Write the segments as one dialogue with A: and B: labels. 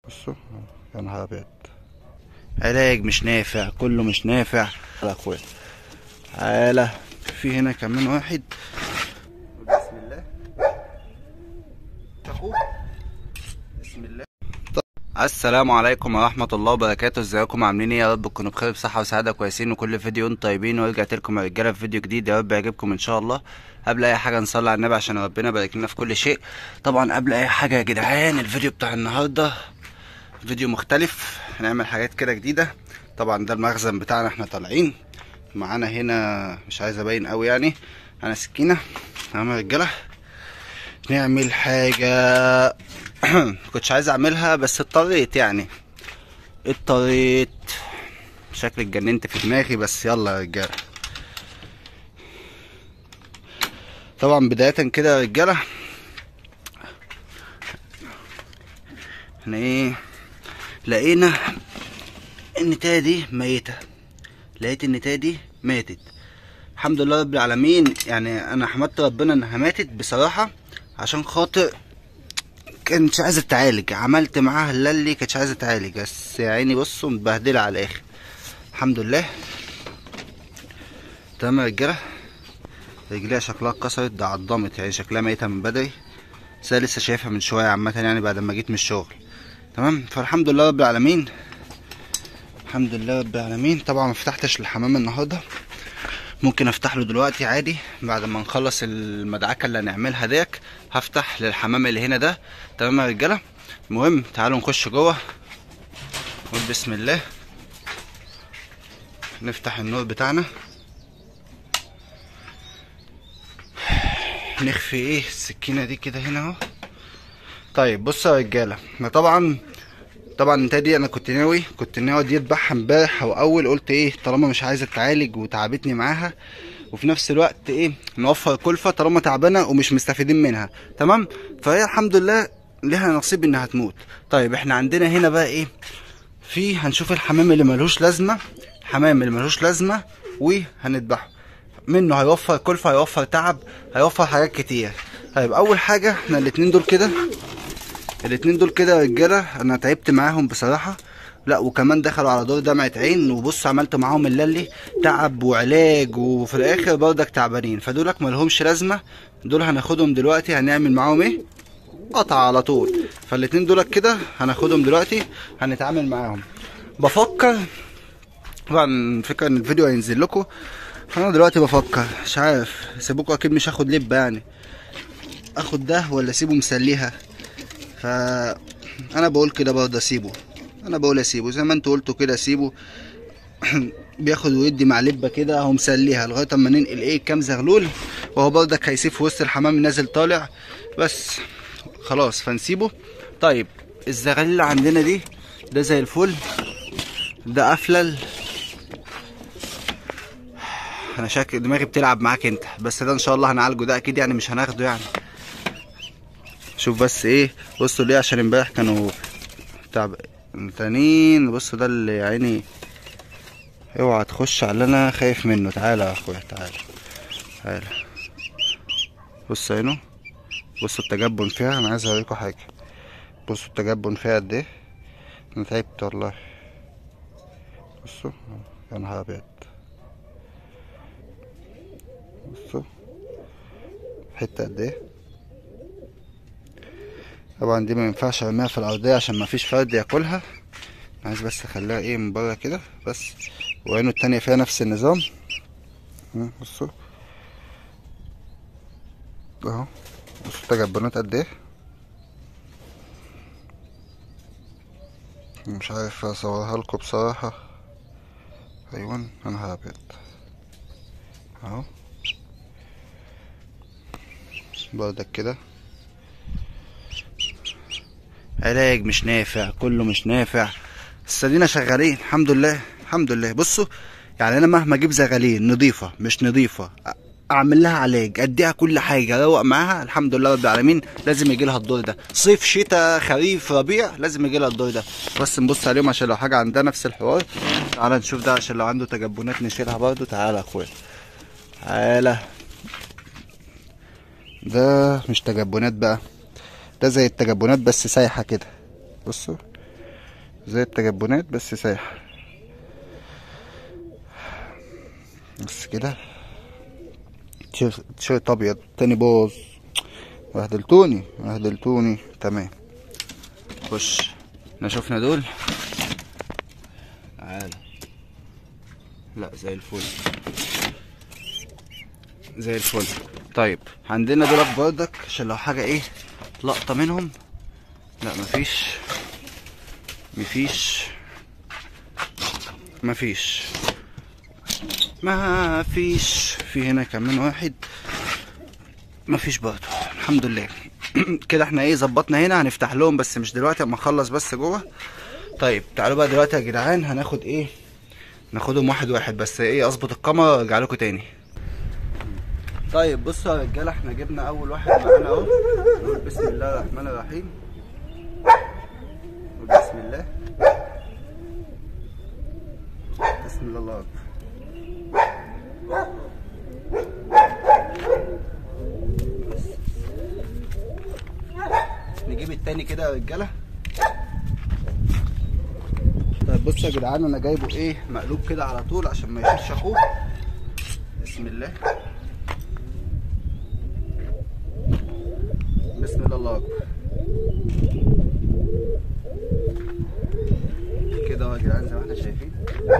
A: بصوا يا نهار ابيض علاج مش نافع كله مش نافع يا اخويا تعالى في هنا كمان واحد بسم الله تاخوه بسم الله السلام عليكم ورحمة الله وبركاته ازيكم عاملين ايه يا رب تكونوا بخير بصحة وسعادة كويسين وكل فيديو انتم طيبين ورجعت لكم يا رجالة في فيديو جديد يا رب يعجبكم ان شاء الله قبل اي حاجة نصلي على النبي عشان ربنا يبارك لنا في كل شيء طبعا قبل اي حاجة يا جدعان الفيديو بتاع النهاردة فيديو مختلف هنعمل حاجات كده جديدة طبعا ده المخزن بتاعنا احنا طالعين معانا هنا مش عايز ابين قوي يعني انا سكينة تمام يا رجالة نعمل حاجة كنتش عايز اعملها بس اضطريت يعني اضطريت شكلي اتجننت في دماغي بس يلا يا رجاله طبعا بداية كده يا رجاله احنا ايه لقينا النتاية دي ميتة لقيت النتاية دي ماتت الحمد لله رب العالمين يعني انا حمدت ربنا انها ماتت بصراحة عشان خاطر كانتش عايزه تتعالج عملت معاها اللي كانتش عايزه تتعالج بس يا عيني بصوا متبهدله على الاخر الحمد لله تمام يا رجاله رجليها شكلها اتكسرت ده عضمت يعني شكلها ميتة من بدري بس انا لسه شايفها من شويه عامه يعني بعد ما جيت من الشغل تمام فالحمد لله رب العالمين الحمد لله رب العالمين طبعا ما فتحتش الحمام النهارده ممكن افتح له دلوقتي عادي بعد ما نخلص المدعكه اللي هنعملها ديك هفتح للحمام اللي هنا ده تمام يا رجاله المهم تعالوا نخش جوه نقول بسم الله نفتح النور بتاعنا نخفي ايه السكينه دي كده هنا اهو طيب بصوا يا رجاله احنا طبعا طبعا النتايه دي انا كنت ناوي كنت ناوي دي اذبحها امبارح او اول قلت ايه طالما مش عايزه تعالج وتعبتني معاها وفي نفس الوقت ايه نوفر كلفه طالما تعبانه ومش مستفيدين منها تمام فهي الحمد لله لها نصيب انها تموت طيب احنا عندنا هنا بقى ايه في هنشوف الحمام اللي ملوش لازمه الحمام اللي ملوش لازمه وهنذبحه منه هيوفر كلفه هيوفر تعب هيوفر حاجات كتير طيب اول حاجه احنا الاتنين دول كده الاتنين دول كده يا رجاله انا تعبت معاهم بصراحه لا وكمان دخلوا على دور دمعه عين وبص عملت معاهم اللي تعب وعلاج وفي الاخر برضك تعبانين فدولك ملهمش لازمه دول هناخدهم دلوقتي هنعمل معاهم ايه قطع على طول فالاتنين دولك كده هناخدهم دلوقتي هنتعامل معاهم بفكر طبعا فكرة ان الفيديو هينزل لكم فانا دلوقتي بفكر مش عارف سيبوكوا اكيد مش هاخد لب يعني اخد ده ولا اسيبه مسليها ف انا بقول كده برضه اسيبه انا بقول اسيبه زي ما انتوا قلتوا كده اسيبه بياخد ويدي مع لبه كده اهو مسليها لغايه اما ننقل ايه كام زغلول وهو برضك هيسيب في وسط الحمام نازل طالع بس خلاص فنسيبه طيب الزغاليل اللي عندنا دي ده زي الفل ده افلل انا شاكر دماغي بتلعب معاك انت بس ده ان شاء الله هنعالجه ده اكيد يعني مش هناخده يعني شوف بس ايه بصوا ليه عشان امبارح كانوا تعب تانيين بصوا ده اللي يا عيني اوعى تخش على اللي انا خايف منه تعالى يا اخويا تعالى تعالى بص عينه بصوا التجبن فيها انا عايز اوريكم حاجه بصوا التجبن فيها قد ايه انا تعبت والله بصوا يا نهار ابيض بصوا حته قد ايه طبعا دي ما ينفعش ارميها في الارضيه عشان ما فيش فرد ياكلها عايز بس اخليها ايه من بره كده بس وعينه التانية فيها نفس النظام بصوا اهو بصوا التجبنات قد ايه مش عارف اصورها لكم بصراحة ايوه انا ابيض اهو بردك كده علاج مش نافع كله مش نافع بس ادينا شغالين الحمد لله الحمد لله بصوا يعني انا مهما اجيب زغالين نظيفه مش نظيفه اعمل لها علاج اديها كل حاجه اروق معاها الحمد لله رب العالمين لازم يجي لها الدور ده صيف شتاء خريف ربيع لازم يجي لها الدور ده بس نبص عليهم عشان لو حاجه عندها نفس الحوار تعالى نشوف ده عشان لو عنده تجبنات نشيلها برضو تعالى يا اخويا تعالى ده مش تجبنات بقى ده زي التجبنات بس سايحه كده بصوا زي التجبنات بس سايح بس كده تيشيرت تيشيرت ابيض تاني باظ بهدلتوني بهدلتوني تمام خش احنا شفنا دول تعالى لا زي الفل زي الفل طيب عندنا دول بردك عشان لو حاجه ايه لقطه منهم لا مفيش مفيش مفيش ما فيش في هنا كمان واحد ما فيش برضه الحمد لله كده احنا ايه ظبطنا هنا هنفتح لهم بس مش دلوقتي اما اخلص بس جوه طيب تعالوا بقى دلوقتي يا جدعان هناخد ايه ناخدهم واحد واحد بس ايه اظبط الكاميرا وارجع لكم تاني طيب بصوا يا رجاله احنا جبنا اول واحد معانا اهو نقول بسم الله الرحمن الرحيم نقول بسم الله بسم الله الله اكبر نجيب التاني كده يا رجاله طيب بصوا يا جدعان انا جايبه ايه مقلوب كده على طول عشان ما يخش اخوه بسم الله بسم الله الله اكبر كده اهو يا جدعان زي ما احنا شايفين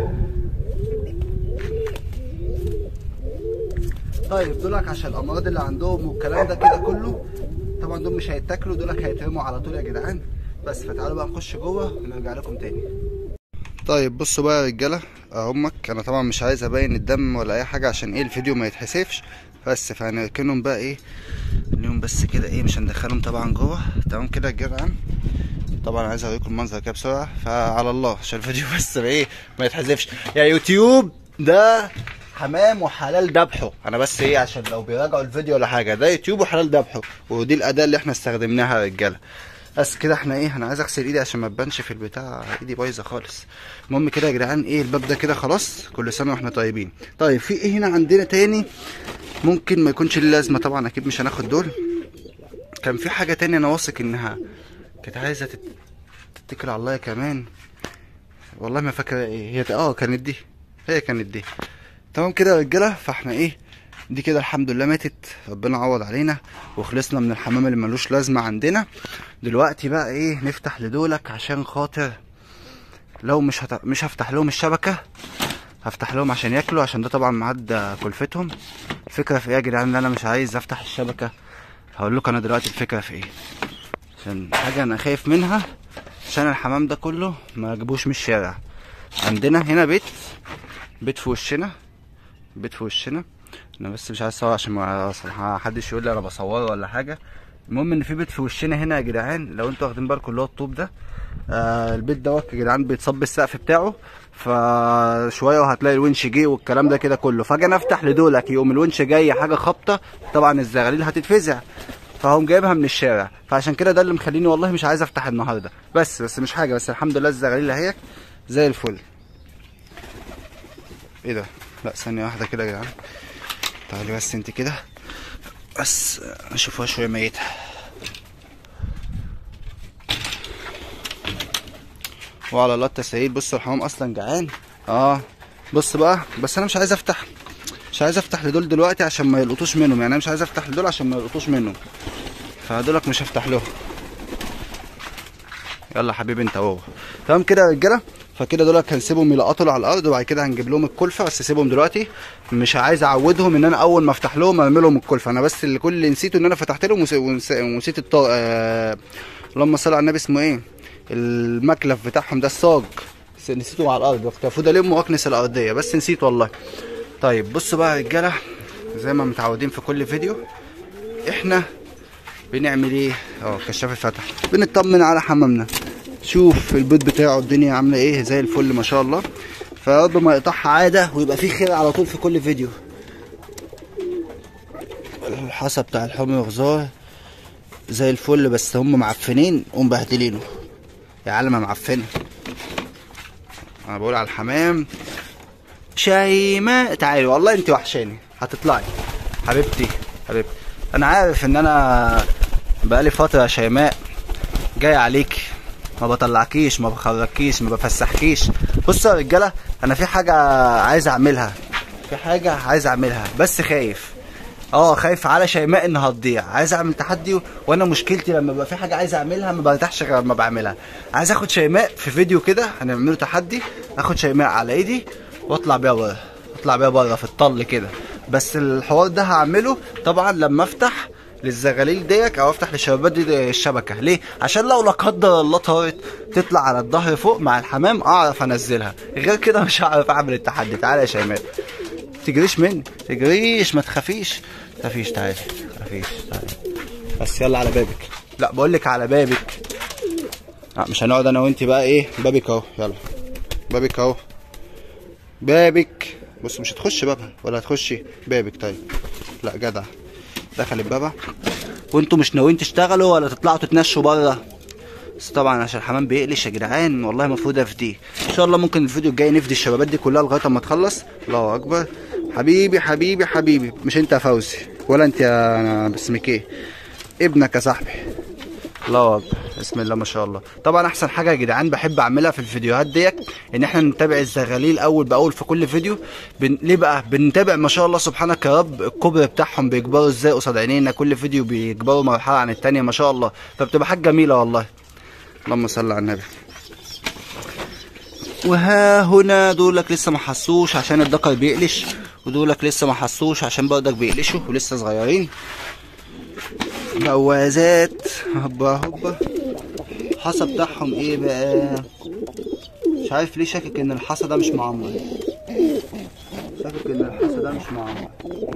A: طيب دولك عشان الامراض اللي عندهم والكلام ده كده كله طبعا دول مش هيتاكلوا دولك هيترموا على طول يا جدعان بس فتعالوا بقى نخش جوه ونرجع لكم تاني طيب بصوا بقى يا رجاله اهمك انا طبعا مش عايز ابين الدم ولا اي حاجه عشان ايه الفيديو ما يتحسفش بس فهنركنهم بقى ايه اليوم بس كده ايه مش هندخلهم طبعا جوه تمام كده يا جدعان طبعا عايز اوريكم المنظر كده بسرعه فعلى الله عشان الفيديو بس ايه ما يتحذفش يا يوتيوب ده حمام وحلال ذبحه انا بس ايه عشان لو بيراجعوا الفيديو ولا حاجه ده يوتيوب وحلال ذبحه ودي الاداه اللي احنا استخدمناها يا رجاله بس كده احنا ايه انا عايز اغسل ايدي عشان ما تبانش في البتاع ايدي بايظه خالص المهم كده يا جدعان ايه الباب ده كده خلاص كل سنه واحنا طيبين طيب في ايه هنا عندنا تاني ممكن ما يكونش ليه لازمه طبعا اكيد مش هناخد دول كان في حاجه تانية انا واثق انها كانت عايزه تت... تتكل على الله كمان والله ما فاكر ايه هي اه كانت دي هي كانت دي تمام كده يا رجاله فاحنا ايه دي كده الحمد لله ماتت ربنا عوض علينا وخلصنا من الحمام اللي ملوش لازمه عندنا دلوقتي بقى ايه نفتح لدولك عشان خاطر لو مش هت... مش هفتح لهم الشبكه هفتح لهم عشان ياكلوا عشان ده طبعا معدى كلفتهم الفكره في ايه يا جدعان ان انا مش عايز افتح الشبكه هقول لكم انا دلوقتي الفكره في ايه عشان حاجه انا خايف منها عشان الحمام ده كله ما جابوش من الشارع عندنا هنا بيت بيت في وشنا بيت في وشنا انا بس مش عايز اصور عشان ما ما حدش يقول لي انا بصوره ولا حاجه المهم ان في بيت في وشنا هنا يا جدعان لو انتوا واخدين بالكم اللي هو الطوب ده آه البيت دوت يا جدعان بيتصب السقف بتاعه فشويه وهتلاقي الونش جه والكلام ده كده كله فاجي انا افتح لدولك يقوم الونش جاي حاجه خبطه طبعا الزغاليل هتتفزع فهم جايبها من الشارع فعشان كده ده اللي مخليني والله مش عايز افتح النهارده بس بس مش حاجه بس الحمد لله الزغاليل اهي زي الفل ايه ده لا ثانيه واحده كده يا جدعان تعالي بس انت كده بس اشوفها شويه ميته وعلى الله التسهيل بص الحمام اصلا جعان اه بص بقى بس انا مش عايز افتح مش عايز افتح لدول دلوقتي عشان ما يلقطوش منهم يعني انا مش عايز افتح لدول عشان ما يلقطوش منهم فدولك مش هفتح لهم يلا حبيبي انت وهو تمام كده يا رجاله فكده دول هنسيبهم يلقطوا على الارض وبعد كده هنجيب لهم الكلفه بس سيبهم دلوقتي مش عايز اعودهم ان انا اول ما افتح لهم ارمي لهم الكلفه انا بس اللي كل اللي نسيته ان انا فتحت لهم ونس- ونس- ونسيت الطا آه... اللهم صل على النبي اسمه ايه المكلف بتاعهم ده الصاج بس نسيته على الارض كنت المفروض الم واكنس الارضيه بس نسيت والله طيب بصوا بقى يا رجاله زي ما متعودين في كل فيديو احنا بنعمل ايه اه كشاف اتفتح بنطمن على حمامنا شوف البيض بتاعه الدنيا عامله ايه زي الفل ما شاء الله فيقضوا ما يقطعها عاده ويبقى فيه خير على طول في كل فيديو الحصى بتاع الحمر غزار زي الفل بس هم معفنين ومبهدلينه يا علمة معفنه انا بقول على الحمام شيماء تعالي والله انت وحشاني هتطلعي حبيبتي حبيبتي انا عارف ان انا بقالي فتره يا شيماء جاي عليك ما بطلعكيش ما بخرجكيش ما بفسحكيش بصوا يا رجاله انا في حاجه عايز اعملها في حاجه عايز اعملها بس خايف اه خايف على شيماء انها تضيع عايز اعمل تحدي و- وانا مشكلتي لما ببقى في حاجه عايز اعملها ما برتاحش غير لما بعملها عايز اخد شيماء في فيديو كده هنعمله تحدي اخد شيماء على ايدي واطلع بيها بره اطلع بيها بره في الطل كده بس الحوار ده هعمله طبعا لما افتح للزغاليل ديك او افتح للشبابات دي الشبكه ليه عشان لو لا قدر الله طارت تطلع على الظهر فوق مع الحمام اعرف انزلها غير كده مش هعرف اعمل التحدي تعالى يا شيماء تجريش مني تجريش ما تخافيش تخافيش تعالي تخافيش تعالي بس يلا على بابك لا بقول لك على بابك لا مش هنقعد انا وانت بقى ايه بابك اهو يلا بابك اهو بابك بص مش هتخش بابها ولا هتخشي بابك طيب لا جدع دخلت بابها وانتوا مش ناويين تشتغلوا ولا تطلعوا تتنشوا بره بس طبعا عشان الحمام بيقلش يا جدعان والله المفروض افديه ان شاء الله ممكن الفيديو الجاي نفدي الشبابات دي كلها لغايه اما تخلص الله اكبر حبيبي حبيبي حبيبي مش انت يا فوزي ولا انت يا انا اسمك ايه ابنك يا صاحبي الله اكبر بسم الله ما شاء الله طبعا احسن حاجه يا جدعان بحب اعملها في الفيديوهات ديت ان احنا نتابع الزغاليل اول باول في كل فيديو بن... ليه بقى بنتابع ما شاء الله سبحانك يا رب الكبر بتاعهم بيكبروا ازاي قصاد عينينا كل فيديو بيكبروا مرحله عن التانيه ما شاء الله فبتبقى حاجه جميله والله اللهم صل على النبي وها هنا دولك لسه ما حسوش عشان الذكر بيقلش ودولك لسه ما حسوش عشان برضك بيقلشوا ولسه صغيرين بوازات هوبا هوبا الحصى بتاعهم ايه بقى مش عارف ليه شاكك ان الحصى ده مش معمر شاكك ان الحصى ده مش معمر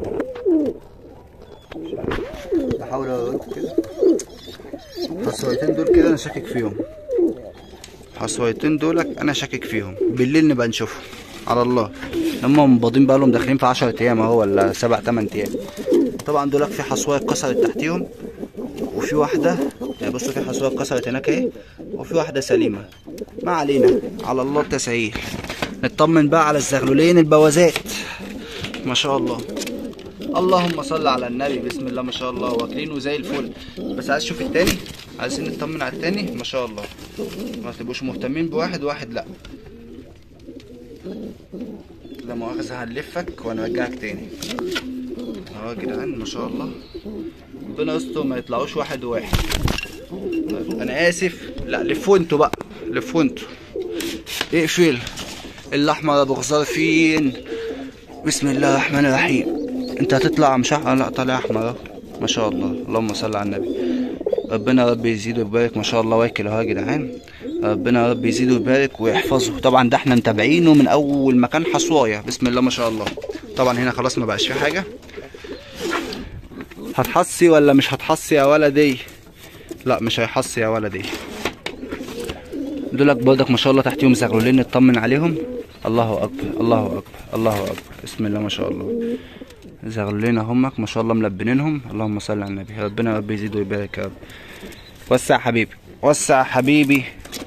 A: مش عارف. بحاول اوريكم كده الحصويتين دول كده انا شاكك فيهم الحصويتين دولك انا شاكك فيهم بالليل نبقى نشوفهم على الله هم منبضين بقالهم داخلين في 10 ايام اهو ولا 7 8 ايام طبعا دولك في حصويه اتكسرت تحتيهم وفي واحده يعني بصوا في حصويه اتكسرت هناك اهي وفي واحده سليمه ما علينا على الله التسهيل نطمن بقى على الزغلولين البوازات ما شاء الله اللهم صل على النبي بسم الله ما شاء الله واكلينه زي الفل بس عايز اشوف التاني عايزين نطمن على التاني ما شاء الله ما تبقوش مهتمين بواحد واحد لا لا مؤاخذة هنلفك وهنرجعك تاني اهو يا جدعان ما شاء الله ربنا يستر ما يطلعوش واحد وواحد طيب، انا اسف لا لفوا انتوا بقى لفوا انتوا اقفل الاحمر ابو غزار فين بسم الله الرحمن الرحيم انت هتطلع مش أح... لا طالع احمر اهو ما شاء الله اللهم صل على النبي ربنا يا رب يزيد ويبارك ما شاء الله واكل اهو يا جدعان ربنا يا رب يزيد ويبارك ويحفظه طبعا ده احنا متابعينه من اول ما كان حصوايه بسم الله ما شاء الله طبعا هنا خلاص ما بقاش في حاجه هتحصي ولا مش هتحصي يا ولدي لا مش هيحصي يا ولدي دولك برضك ما شاء الله تحتيهم زغلولين نطمن عليهم الله اكبر الله اكبر الله اكبر بسم الله ما شاء الله زغلولين همك ما شاء الله ملبنينهم اللهم صل على النبي ربنا يا رب يزيد ويبارك يا رب وسع حبيبي وسع حبيبي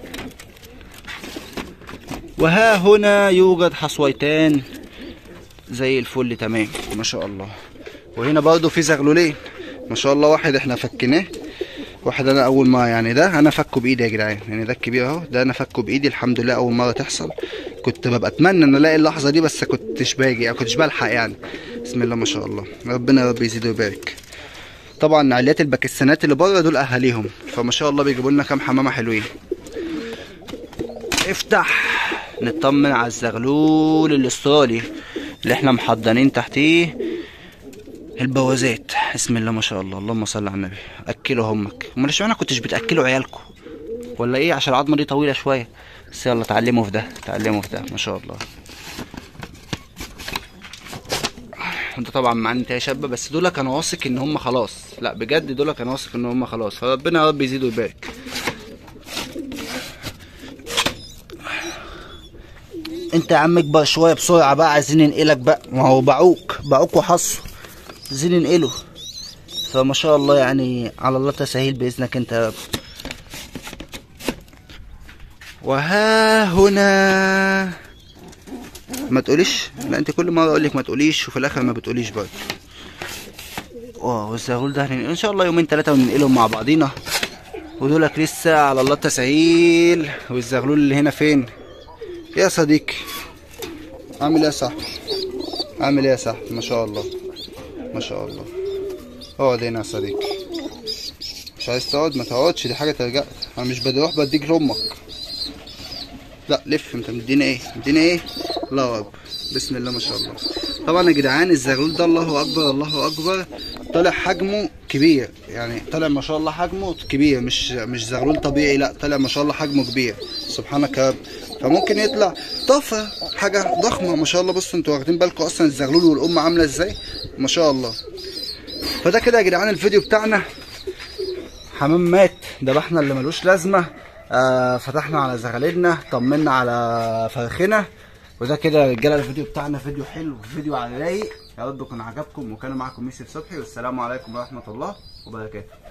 A: وها هنا يوجد حصويتان زي الفل تمام ما شاء الله وهنا برضو في زغلولين ما شاء الله واحد احنا فكناه واحد انا اول ما يعني ده انا فكه بايدي يا جدعان يعني ده الكبير اهو ده انا فكه بايدي الحمد لله اول مره تحصل كنت ببقى اتمنى ان الاقي اللحظه دي بس كنتش باجي او كنتش بلحق يعني بسم الله ما شاء الله ربنا يا رب يزيد ويبارك طبعا عائلات الباكستانات اللي بره دول اهاليهم فما شاء الله بيجيبوا لنا كام حمامه حلوين افتح نطمن على الزغلول الاسترالي اللي احنا محضنين تحتيه البوازات بسم الله ما شاء الله اللهم صل على النبي اكلوا همك امال اشمعنى كنتش بتاكلوا عيالكم ولا ايه عشان العظمه دي طويله شويه بس يلا اتعلموا في ده اتعلموا في ده ما شاء الله انت طبعا معانا انت يا شابه بس دول كانوا واثق ان هم خلاص لا بجد دول كانوا واثق ان هم خلاص فربنا يا رب يزيد ويبارك انت يا عم اكبر شويه بسرعه بقى عايزين ننقلك بقى ما هو باعوك باعوك وحصوا عايزين ننقله فما شاء الله يعني على الله تسهيل باذنك انت يا رب وها هنا ما تقوليش لا انت كل مره اقول لك ما تقوليش وفي الاخر ما بتقوليش برضه اه والزغلول ده هننقله ان شاء الله يومين ثلاثه وننقلهم مع بعضينا ودولك لسه على الله التسهيل والزغلول اللي هنا فين يا صديقي عامل ايه يا صاحبي عامل ايه يا صاحبي ما شاء الله ما شاء الله اقعد هنا يا صديقي مش عايز تقعد ما تقعدش دي حاجه ترجع انا مش بروح بديك لامك لا لف انت مدينا ايه مدينا ايه الله اكبر بسم الله ما شاء الله طبعا يا جدعان الزغلول ده الله اكبر الله اكبر طالع حجمه كبير يعني طالع ما شاء الله حجمه كبير مش مش زغلول طبيعي لا طالع ما شاء الله حجمه كبير سبحانك يا رب فممكن يطلع طفره حاجه ضخمه ما شاء الله بصوا انتوا واخدين بالكم اصلا الزغلول والام عامله ازاي ما شاء الله فده كده يا جدعان الفيديو بتاعنا حمام مات ذبحنا اللي ملوش لازمه آه فتحنا على زغاليلنا طمنا على فرخنا وده كده يا رجاله الفيديو بتاعنا فيديو حلو فيديو على رايق يا رب يكون عجبكم وكان معاكم يوسف صبحي والسلام عليكم ورحمه الله وبركاته